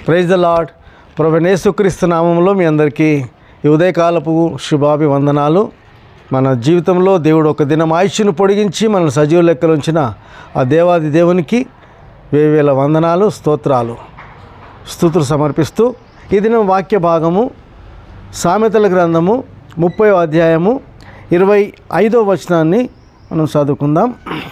praise the lord ప్రభు యేసుక్రీస్తు నామంలో మీ అందరికీ ఈ ఉదయకాలపు శుభాభివందనాలు మన జీవితంలో దేవుడు ఒక దినం ఆయుష్ను పొడిగించి మనల్ని సజీవ లెక్కలు ఉంచిన ఆ దేవాది దేవునికి వేవేల వందనాలు స్తోత్రాలు స్థుతులు సమర్పిస్తూ ఈ దినం వాక్య భాగము సామెతల గ్రంథము ముప్పై అధ్యాయము ఇరవై ఐదో వచనాన్ని మనం చదువుకుందాం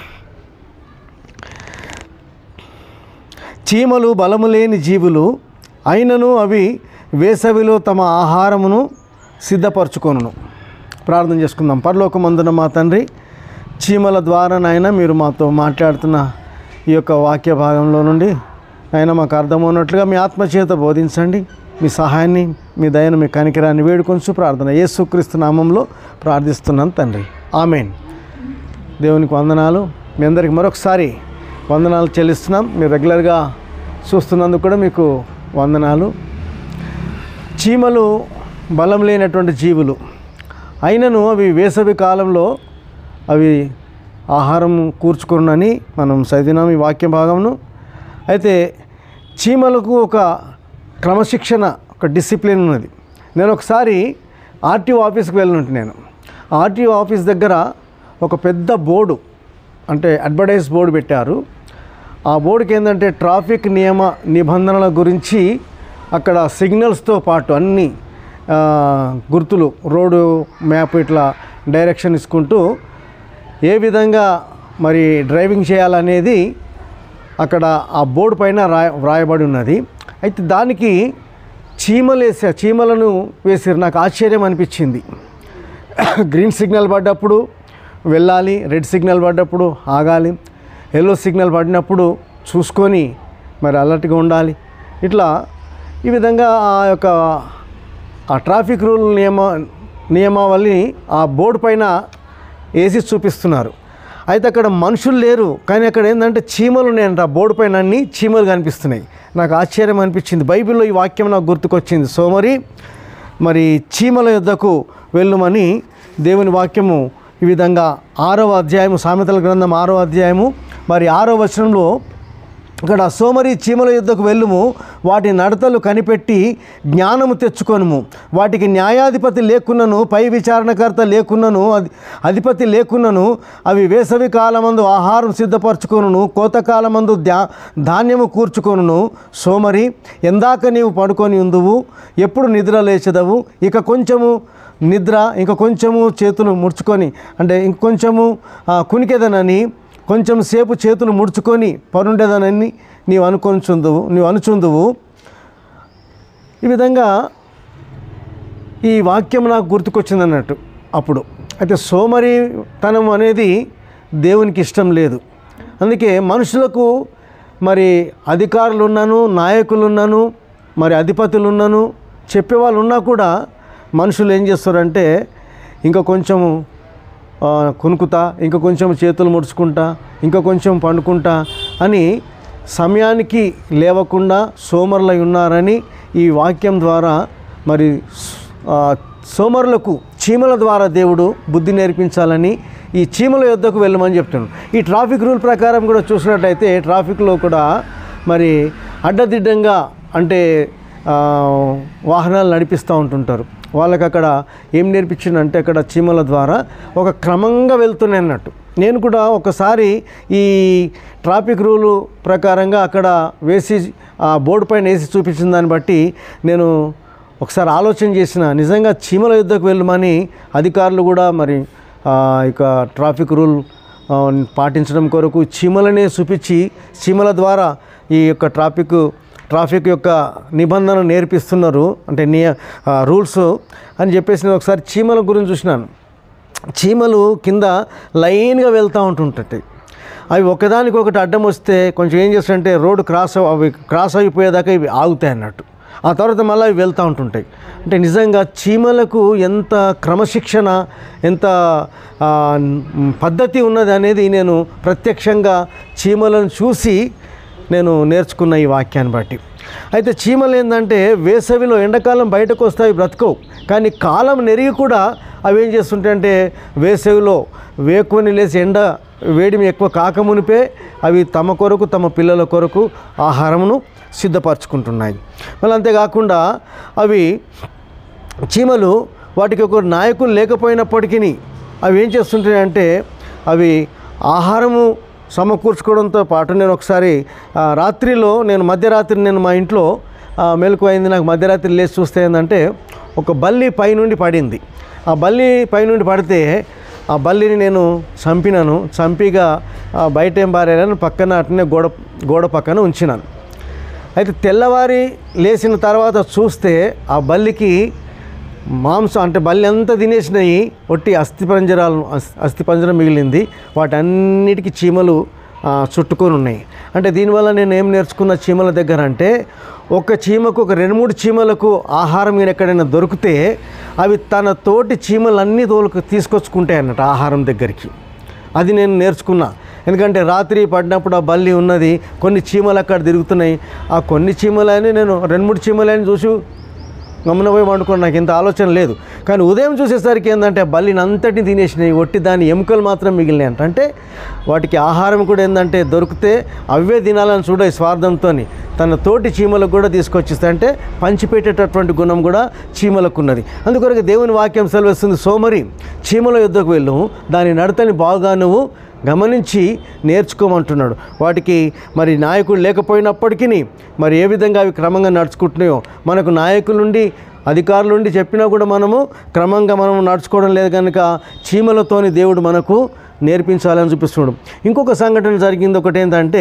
చీమలు బలము లేని జీవులు అయినను అవి వేసవిలో తమ ఆహారమును సిద్ధపరచుకొనును ప్రార్థన చేసుకుందాం పరలోకమందున మా తండ్రి చీమల ద్వారానైనా మీరు మాతో మాట్లాడుతున్న ఈ యొక్క వాక్య భాగంలో నుండి అయినా మాకు అర్థమవునట్లుగా మీ ఆత్మచేత బోధించండి మీ సహాయాన్ని మీ దయను మీ కనికిరాన్ని వేడుకొంచు ప్రార్థన యేసుక్రీస్తు నామంలో ప్రార్థిస్తున్నాను తండ్రి ఆమెన్ దేవునికి వందనాలు మీ అందరికి మరొకసారి వందనాలు చెల్లిస్తున్నాం మీరు రెగ్యులర్గా చూస్తున్నందుకు కూడా మీకు వందనాలు చీమలు బలం లేనటువంటి జీవులు అయినను అవి వేసవి కాలంలో అవి ఆహారం కూర్చుకున్నని మనం చదివినాం ఈ వాక్య భాగంను అయితే చీమలకు ఒక క్రమశిక్షణ ఒక డిసిప్లిన్ ఉన్నది నేను ఒకసారి ఆర్టీఓ ఆఫీస్కి వెళ్ళినట్టు నేను ఆర్టీఓ ఆఫీస్ దగ్గర ఒక పెద్ద బోర్డు అంటే అడ్వర్టైజ్ బోర్డు పెట్టారు ఆ బోర్డుకి ఏంటంటే ట్రాఫిక్ నియమ నిబంధనల గురించి అక్కడ సిగ్నల్స్తో పాటు అన్ని ఆ, గుర్తులు రోడ్డు మ్యాప్ ఇట్లా డైరెక్షన్ ఇచ్చుకుంటూ ఏ విధంగా మరి డ్రైవింగ్ చేయాలనేది అక్కడ ఆ బోర్డు పైన రాయ వ్రాయబడి ఉన్నది అయితే దానికి చీమలు వేసా చీమలను వేసారు నాకు ఆశ్చర్యం అనిపించింది గ్రీన్ సిగ్నల్ పడ్డప్పుడు వెళ్ళాలి రెడ్ సిగ్నల్ పడ్డప్పుడు ఆగాలి ఎల్లో సిగ్నల్ పడినప్పుడు చూసుకొని మరి అలర్ట్గా ఉండాలి ఇట్లా ఈ విధంగా ఆ యొక్క ఆ ట్రాఫిక్ రూల్ నియమ నియమావళిని ఆ బోర్డు పైన వేసి చూపిస్తున్నారు అయితే అక్కడ మనుషులు లేరు కానీ అక్కడ ఏంటంటే చీమలు ఉన్నాయంట ఆ బోర్డు పైన అన్ని చీమలు కనిపిస్తున్నాయి నాకు ఆశ్చర్యం అనిపించింది బైబిల్లో ఈ వాక్యం నాకు గుర్తుకొచ్చింది సో మరి మరి చీమల యుద్ధకు వెళ్ళుమని దేవుని వాక్యము ఈ విధంగా ఆరవ అధ్యాయము సామెతల గ్రంథం ఆరవ అధ్యాయము మరి ఆరో వచనంలో ఇక్కడ సోమరి చీమల యుద్ధకు వెళ్ళుము వాటి నడతలు కనిపెట్టి జ్ఞానము తెచ్చుకొనుము వాటికి న్యాయాధిపతి లేకున్నను పై విచారణకర్త లేకున్నను అధి అధిపతి లేకున్నను అవి వేసవి కాలమందు ఆహారం సిద్ధపరచుకొనును కోతకాలమందు ధ్యా ధాన్యము కూర్చుకొనును సోమరి ఎందాక నీవు పడుకొని ఉందువు ఎప్పుడు నిద్ర లేచెదవు ఇక కొంచెము నిద్ర ఇంక కొంచెము చేతులు ముడుచుకొని అంటే ఇంకొంచెము ఆ, కునికెదనని కొంచెం సేపు చేతులు ముడుచుకొని పరుండేదనని నీవు అనుకొంచుందువు నీవు అనుచుందువు ఈ విధంగా ఈ వాక్యం నాకు గుర్తుకొచ్చింది అన్నట్టు అప్పుడు అయితే సోమరితనం అనేది దేవునికి ఇష్టం లేదు అందుకే మనుషులకు మరి అధికారులు ఉన్నాను నాయకులు ఉన్నాను మరి అధిపతులు ఉన్నాను చెప్పేవాళ్ళు ఉన్నా కూడా మనుషులు ఏం చేస్తారంటే ఇంకా కొంచెము ఆ, కునుకుతా ఇంకా కొంచెం చేతులు ముడుచుకుంటా ఇంకా కొంచెం పండుకుంటా అని సమయానికి లేవకుండా సోమరులై ఉన్నారని ఈ వాక్యం ద్వారా మరి ఆ, సోమరులకు చీమల ద్వారా దేవుడు బుద్ధి నేర్పించాలని ఈ చీమల యొద్దకు వెళ్ళమని చెప్తున్నాను ఈ ట్రాఫిక్ రూల్ ప్రకారం కూడా చూసినట్టయితే ట్రాఫిక్లో కూడా మరి అడ్డదిడ్డంగా అంటే ఆ, వాహనాలు నడిపిస్తూ ఉంటుంటారు వాళ్ళకి అక్కడ ఏం నేర్పించిందంటే అక్కడ చీమల ద్వారా ఒక క్రమంగా వెళ్తున్నాయి అన్నట్టు నేను కూడా ఒకసారి ఈ ట్రాఫిక్ రూలు ప్రకారంగా అక్కడ వేసి ఆ బోర్డు పైన వేసి చూపించిన దాన్ని బట్టి నేను ఒకసారి ఆలోచన చేసిన నిజంగా చీమల యుద్ధకు వెళ్ళమని అధికారులు కూడా మరి ఆ, ఇక ట్రాఫిక్ రూల్ ఆ, పాటించడం కొరకు చీమలనే చూపించి చీమల ద్వారా ఈ యొక్క ట్రాఫిక్ ట్రాఫిక్ యొక్క నిబంధన నేర్పిస్తున్నారు అంటే నియ ఆ, రూల్స్ అని చెప్పేసి నేను ఒకసారి చీమల గురించి చూసినాను చీమలు కింద లైన్గా వెళ్తూ ఉంటుంటాయి అవి ఒకదానికొకటి అడ్డం వస్తే కొంచెం ఏం చేస్తాయంటే రోడ్డు క్రాస్ అవ్- అవి క్రాస్ అయిపోయేదాకా ఇవి ఆగుతాయి అన్నట్టు ఆ తర్వాత మళ్ళీ అవి వెళ్తూ ఉంటుంటాయి అంటే నిజంగా చీమలకు ఎంత క్రమశిక్షణ ఎంత ఆ, మ్, పద్ధతి ఉన్నది అనేది నేను ప్రత్యక్షంగా చీమలను చూసి నేను నేర్చుకున్న ఈ వాక్యాన్ని బట్టి అయితే చీమలు ఏంటంటే వేసవిలో ఎండాకాలం బయటకు వస్తాయి బ్రతకవు కానీ కాలం నెరిగి కూడా అవి ఏం చేస్తుంటాయంటే వేసవిలో వేకుని లేసి ఎండ వేడిమి ఎక్కువ కాకమునిపే అవి తమ కొరకు తమ పిల్లల కొరకు ఆహారమును సిద్ధపరచుకుంటున్నాయి మళ్ళీ అంతేకాకుండా అవి చీమలు వాటికి ఒక నాయకులు లేకపోయినప్పటికీ అవి ఏం చేస్తుంటాయంటే అవి ఆహారము సమకూర్చుకోవడంతో పాటు నేను ఒకసారి ఆ, రాత్రిలో నేను మధ్యరాత్రి నేను మా ఇంట్లో ఆ, మెలకు అయింది నాకు మధ్యరాత్రి లేచి చూస్తే ఏంటంటే ఒక బల్లి పైనుండి పడింది ఆ బల్లి పైనుండి పడితే ఆ బల్లిని నేను చంపినాను చంపిగా ఆ, బయట ఏం బారేనని పక్కన అట్నే గోడ గోడ పక్కన ఉంచినాను అయితే తెల్లవారి లేచిన తర్వాత చూస్తే ఆ బల్లికి మాంసం అంటే బల్లి అంతా తినేసినాయి ఒట్టి అస్థిపంజరాలు అస్- అస్థిపంజరం మిగిలింది వాటన్నిటికీ చీమలు ఆ, చుట్టుకొని ఉన్నాయి అంటే దీనివల్ల నేను ఏం నేర్చుకున్న చీమల దగ్గర అంటే ఒక చీమకు ఒక రెండు మూడు చీమలకు ఆహారం మీరు ఎక్కడైనా దొరికితే అవి తన తోటి చీమలన్నీ తోలుకు తీసుకొచ్చుకుంటాయి అన్నట్టు ఆహారం దగ్గరికి అది నేను నేర్చుకున్నా ఎందుకంటే రాత్రి పడినప్పుడు ఆ బల్లి ఉన్నది కొన్ని చీమలు అక్కడ తిరుగుతున్నాయి ఆ కొన్ని చీమలని నేను రెండు మూడు చీమలని చూసి గమన పోయి వండుకుని నాకు ఇంత ఆలోచన లేదు కానీ ఉదయం చూసేసరికి ఏంటంటే ఆ బల్లిని అంతటిని తినేసినాయి ఒట్టి దాని ఎముకలు మాత్రం మిగిలినాయి అంట అంటే వాటికి ఆహారం కూడా ఏంటంటే దొరికితే అవే తినాలని చూడే స్వార్థంతో తన తోటి చీమలకు కూడా తీసుకొచ్చిస్తాయి అంటే పంచిపెట్టేటటువంటి గుణం కూడా చీమలకు ఉన్నది అందుకొరకు దేవుని వాక్యం సెలవిస్తుంది సోమరి చీమల యుద్ధకు వెళ్ళు దాని నడతని బాగా నువ్వు గమనించి నేర్చుకోమంటున్నాడు వాటికి మరి నాయకుడు లేకపోయినప్పటికీ మరి ఏ విధంగా అవి క్రమంగా నడుచుకుంటున్నాయో మనకు నాయకుల నుండి అధికారుల నుండి చెప్పినా కూడా మనము క్రమంగా మనం నడుచుకోవడం లేదు కనుక చీమలతోని దేవుడు మనకు నేర్పించాలని చూపిస్తున్నాడు ఇంకొక సంఘటన జరిగింది ఒకటి ఏంటంటే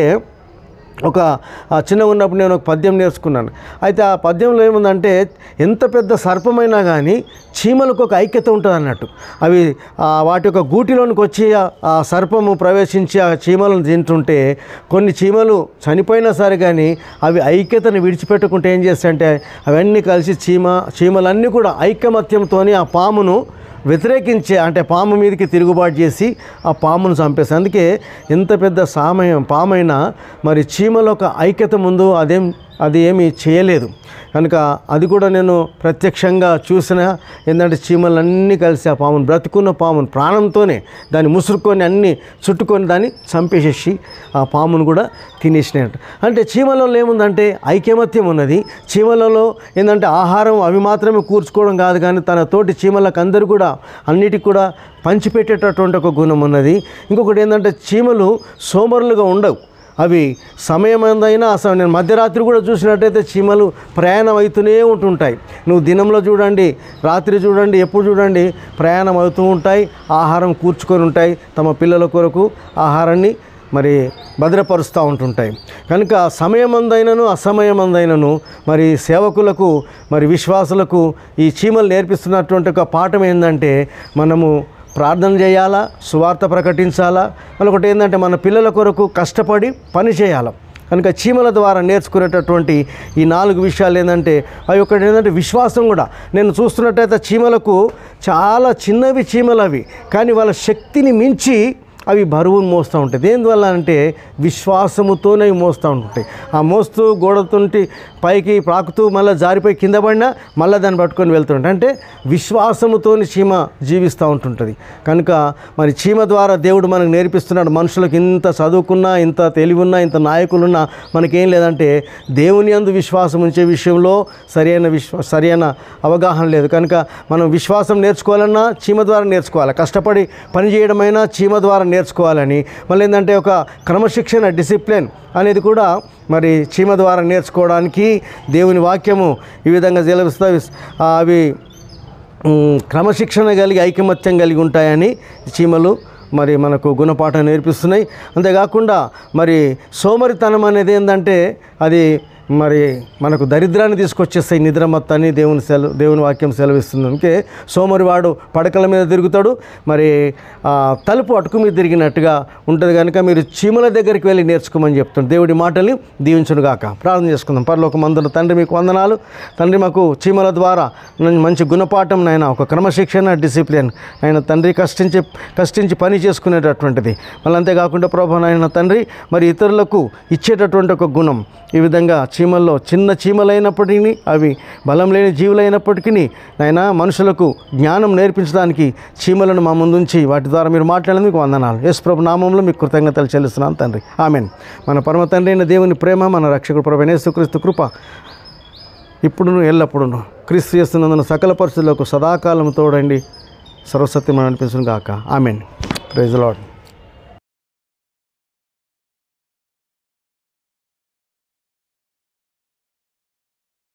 ఒక ఆ, చిన్నగా ఉన్నప్పుడు నేను ఒక పద్యం నేర్చుకున్నాను అయితే ఆ పద్యంలో ఏముందంటే ఎంత పెద్ద సర్పమైనా కానీ చీమలకు ఒక ఐక్యత ఉంటుంది అన్నట్టు అవి ఆ, వాటి యొక్క గూటిలోనికి వచ్చి ఆ- ఆ సర్పము ప్రవేశించి ఆ చీమలను తింటుంటే కొన్ని చీమలు చనిపోయినా సరే కానీ అవి ఐక్యతను విడిచిపెట్టుకుంటే ఏం చేస్తాయంటే అవన్నీ కలిసి చీమ చీమలన్నీ కూడా ఐకమత్యంతో ఆ పామును వ్యతిరేకించే అంటే పాము మీదకి తిరుగుబాటు చేసి ఆ పామును చంపేస్తాయి అందుకే ఎంత పెద్ద సామయం పామైనా మరి చీమల ఒక ఐక్యత ముందు అదేం అది ఏమీ చేయలేదు కనుక అది కూడా నేను ప్రత్యక్షంగా చూసిన ఏంటంటే చీమలన్నీ కలిసి ఆ పామును బ్రతుకున్న పామును ప్రాణంతోనే దాన్ని ముసురుకొని అన్నీ చుట్టుకొని దాన్ని చంపేసేసి ఆ పామును కూడా తినేసినట్టు అంటే చీమలలో ఏముందంటే ఐకమత్యం ఉన్నది చీమలలో ఏంటంటే ఆహారం అవి మాత్రమే కూర్చుకోవడం కాదు కానీ తన తోటి చీమలకు అందరూ కూడా అన్నిటికి కూడా పంచిపెట్టేటటువంటి ఒక గుణం ఉన్నది ఇంకొకటి ఏంటంటే చీమలు సోమరులుగా ఉండవు అవి సమయం ఎందైనా అసలు నేను మధ్యరాత్రి కూడా చూసినట్టయితే చీమలు ప్రయాణం అవుతూనే ఉంటుంటాయి నువ్వు దినంలో చూడండి రాత్రి చూడండి ఎప్పుడు చూడండి ప్రయాణం అవుతూ ఉంటాయి ఆహారం కూర్చుకొని ఉంటాయి తమ పిల్లల కొరకు ఆహారాన్ని మరి భద్రపరుస్తూ ఉంటుంటాయి కనుక సమయమందైనను అసమయమందైనను మరి సేవకులకు మరి విశ్వాసులకు ఈ చీమలు నేర్పిస్తున్నటువంటి ఒక పాఠం ఏంటంటే మనము ప్రార్థన చేయాలా సువార్త ప్రకటించాలా మళ్ళీ ఒకటి ఏంటంటే మన పిల్లల కొరకు కష్టపడి పని చేయాలి కనుక చీమల ద్వారా నేర్చుకునేటటువంటి ఈ నాలుగు విషయాలు ఏంటంటే అవి ఒకటి ఏంటంటే విశ్వాసం కూడా నేను చూస్తున్నట్టయితే చీమలకు చాలా చిన్నవి చీమలు అవి కానీ వాళ్ళ శక్తిని మించి అవి బరువును మోస్తూ ఉంటాయి దేనివల్ల అంటే విశ్వాసముతోనే అవి మోస్తూ ఉంటాయి ఆ మోస్తూ గోడతుంటి పైకి ప్రాకుతూ మళ్ళీ జారిపోయి కింద పడినా మళ్ళీ దాన్ని పట్టుకొని వెళ్తుంటాయి అంటే విశ్వాసముతోని చీమ జీవిస్తూ ఉంటుంటుంది కనుక మరి చీమ ద్వారా దేవుడు మనకు నేర్పిస్తున్నాడు మనుషులకు ఇంత చదువుకున్నా ఇంత తెలివున్నా ఇంత నాయకులున్నా మనకేం లేదంటే దేవుని అందు విశ్వాసం ఉంచే విషయంలో సరైన విశ్వ సరైన అవగాహన లేదు కనుక మనం విశ్వాసం నేర్చుకోవాలన్నా చీమ ద్వారా నేర్చుకోవాలి కష్టపడి పని చేయడమైనా చీమ ద్వారా నేర్చుకోవాలని మళ్ళీ ఏంటంటే ఒక క్రమశిక్షణ డిసిప్లిన్ అనేది కూడా మరి చీమ ద్వారా నేర్చుకోవడానికి దేవుని వాక్యము ఈ విధంగా జలవిస్తా అవి ఉమ్, క్రమశిక్షణ కలిగి ఐకమత్యం కలిగి ఉంటాయని చీమలు మరి మనకు గుణపాఠం నేర్పిస్తున్నాయి అంతేకాకుండా మరి సోమరితనం అనేది ఏంటంటే అది మరి మనకు దరిద్రాన్ని తీసుకొచ్చేస్తాయి నిద్ర మొత్తాన్ని దేవుని సెలవు దేవుని వాక్యం సెలవిస్తుంది అందుకే సోమరివాడు పడకల మీద తిరుగుతాడు మరి ఆ, తలుపు అటుకు మీద తిరిగినట్టుగా ఉంటుంది కనుక మీరు చీమల దగ్గరికి వెళ్ళి నేర్చుకోమని చెప్తుంది దేవుడి మాటల్ని దీవించును గాక ప్రార్థన చేసుకుందాం పరలోక మందుల తండ్రి మీకు వందనాలు తండ్రి మాకు చీమల ద్వారా నన్ను మంచి గుణపాఠం నాయన ఒక క్రమశిక్షణ డిసిప్లిన్ ఆయన తండ్రి కష్టించి కష్టించి పని చేసుకునేటటువంటిది మళ్ళీ అంతేకాకుండా ప్రభా నాయన తండ్రి మరి ఇతరులకు ఇచ్చేటటువంటి ఒక గుణం ఈ విధంగా చీమల్లో చిన్న చీమలైనప్పటికీ అవి బలం లేని జీవులైనప్పటికీ నాయన మనుషులకు జ్ఞానం నేర్పించడానికి చీమలను మా ముందుంచి వాటి ద్వారా మీరు మాట్లాడినందుకు మీకు వందనాలు యేసు ప్రభు నామంలో మీకు కృతజ్ఞతలు చెల్లిస్తున్నాను తండ్రి ఆమెన్ మన పరమ తండ్రి అయిన దేవుని ప్రేమ మన రక్షకుడు ప్రభు యేసుక్రీస్తు కృప ఇప్పుడును ఎల్లప్పుడును క్రీస్తు చేస్తున్నందున సకల పరిస్థితులకు సదాకాలం తోడండి సర్వసత్యం అనిపించను గాక ఆమెన్ ప్రైజ్ లాడ్